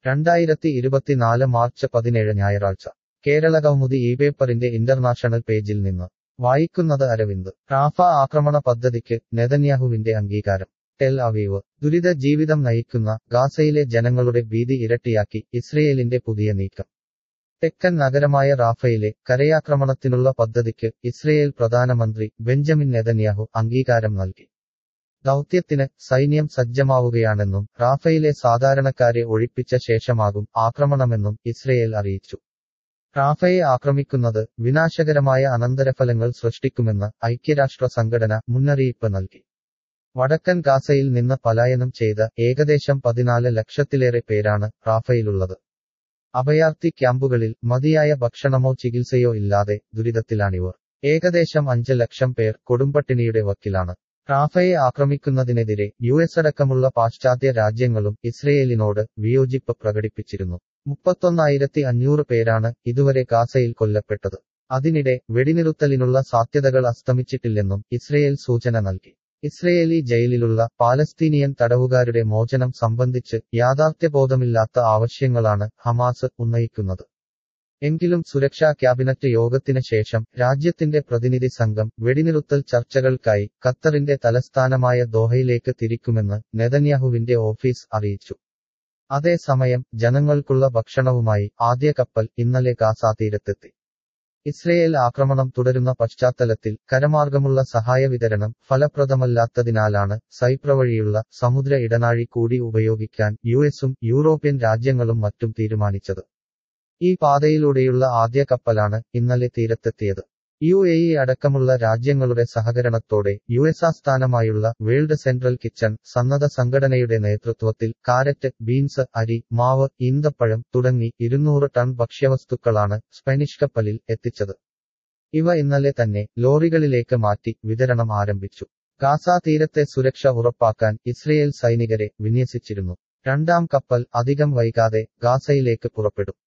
രണ്ടായിരത്തി ഇരുപത്തിനാല് മാർച്ച് പതിനേഴ് ഞായറാഴ്ച കേരള കൗമുദി ഈ പേപ്പറിന്റെ ഇന്റർനാഷണൽ പേജിൽ നിന്ന് വായിക്കുന്നത് അരവിന്ദ് റാഫ ആക്രമണ പദ്ധതിക്ക് നെതന്യാഹുവിന്റെ അംഗീകാരം ടെൽ അവീവ് ദുരിത ജീവിതം നയിക്കുന്ന ഗാസയിലെ ജനങ്ങളുടെ ഭീതി ഇരട്ടിയാക്കി ഇസ്രയേലിന്റെ പുതിയ നീക്കം തെക്കൻ നഗരമായ റാഫയിലെ കരയാക്രമണത്തിനുള്ള പദ്ധതിക്ക് ഇസ്രയേൽ പ്രധാനമന്ത്രി ബെഞ്ചമിൻ നെതന്യാഹു അംഗീകാരം നൽകി ദൗത്യത്തിന് സൈന്യം സജ്ജമാവുകയാണെന്നും റാഫയിലെ സാധാരണക്കാരെ ഒഴിപ്പിച്ച ശേഷമാകും ആക്രമണമെന്നും ഇസ്രയേൽ അറിയിച്ചു റാഫയെ ആക്രമിക്കുന്നത് വിനാശകരമായ അനന്തരഫലങ്ങൾ സൃഷ്ടിക്കുമെന്ന് ഐക്യരാഷ്ട്ര സംഘടന മുന്നറിയിപ്പ് നൽകി വടക്കൻ ഗാസയിൽ നിന്ന് പലായനം ചെയ്ത ഏകദേശം പതിനാല് ലക്ഷത്തിലേറെ പേരാണ് റാഫയിലുള്ളത് അഭയാർത്ഥി ക്യാമ്പുകളിൽ മതിയായ ഭക്ഷണമോ ചികിത്സയോ ഇല്ലാതെ ദുരിതത്തിലാണിവർ ഏകദേശം അഞ്ച് ലക്ഷം പേർ കൊടുമ്പട്ടിണിയുടെ വക്കിലാണ് റാഫയെ ആക്രമിക്കുന്നതിനെതിരെ യു എസ് അടക്കമുള്ള പാശ്ചാത്യ രാജ്യങ്ങളും ഇസ്രയേലിനോട് വിയോജിപ്പ് പ്രകടിപ്പിച്ചിരുന്നു മുപ്പത്തൊന്നായിരത്തി അഞ്ഞൂറ് പേരാണ് ഇതുവരെ ഗാസയിൽ കൊല്ലപ്പെട്ടത് അതിനിടെ വെടിനിറുത്തലിനുള്ള സാധ്യതകൾ അസ്തമിച്ചിട്ടില്ലെന്നും ഇസ്രയേൽ സൂചന നൽകി ഇസ്രയേലി ജയിലിലുള്ള പാലസ്തീനിയൻ തടവുകാരുടെ മോചനം സംബന്ധിച്ച് യാഥാർത്ഥ്യബോധമില്ലാത്ത ആവശ്യങ്ങളാണ് ഹമാസ് ഉന്നയിക്കുന്നത് എങ്കിലും സുരക്ഷാ ക്യാബിനറ്റ് യോഗത്തിന് ശേഷം രാജ്യത്തിന്റെ പ്രതിനിധി സംഘം വെടിനിറുത്തൽ ചർച്ചകൾക്കായി ഖത്തറിന്റെ തലസ്ഥാനമായ ദോഹയിലേക്ക് തിരിക്കുമെന്ന് നെതന്യാഹുവിന്റെ ഓഫീസ് അറിയിച്ചു അതേസമയം ജനങ്ങൾക്കുള്ള ഭക്ഷണവുമായി ആദ്യ കപ്പൽ ഇന്നലെ ഗാസ തീരത്തെത്തി ഇസ്രയേൽ ആക്രമണം തുടരുന്ന പശ്ചാത്തലത്തിൽ കരമാർഗമുള്ള സഹായ വിതരണം ഫലപ്രദമല്ലാത്തതിനാലാണ് സൈപ്ര വഴിയുള്ള സമുദ്ര ഇടനാഴി കൂടി ഉപയോഗിക്കാൻ യുഎസും യൂറോപ്യൻ രാജ്യങ്ങളും മറ്റും തീരുമാനിച്ചത് ഈ പാതയിലൂടെയുള്ള ആദ്യ കപ്പലാണ് ഇന്നലെ തീരത്തെത്തിയത് യു എ ഇ അടക്കമുള്ള രാജ്യങ്ങളുടെ സഹകരണത്തോടെ യു എസ് ആസ്ഥാനമായുള്ള വേൾഡ് സെൻട്രൽ കിച്ചൺ സന്നദ്ധ സംഘടനയുടെ നേതൃത്വത്തിൽ കാരറ്റ് ബീൻസ് അരി മാവ് ഈന്തപ്പഴം തുടങ്ങി ഇരുന്നൂറ് ടൺ ഭക്ഷ്യവസ്തുക്കളാണ് സ്പാനിഷ് കപ്പലിൽ എത്തിച്ചത് ഇവ ഇന്നലെ തന്നെ ലോറികളിലേക്ക് മാറ്റി വിതരണം ആരംഭിച്ചു ഗാസ തീരത്തെ സുരക്ഷ ഉറപ്പാക്കാൻ ഇസ്രയേൽ സൈനികരെ വിന്യസിച്ചിരുന്നു രണ്ടാം കപ്പൽ അധികം വൈകാതെ ഗാസയിലേക്ക് പുറപ്പെടും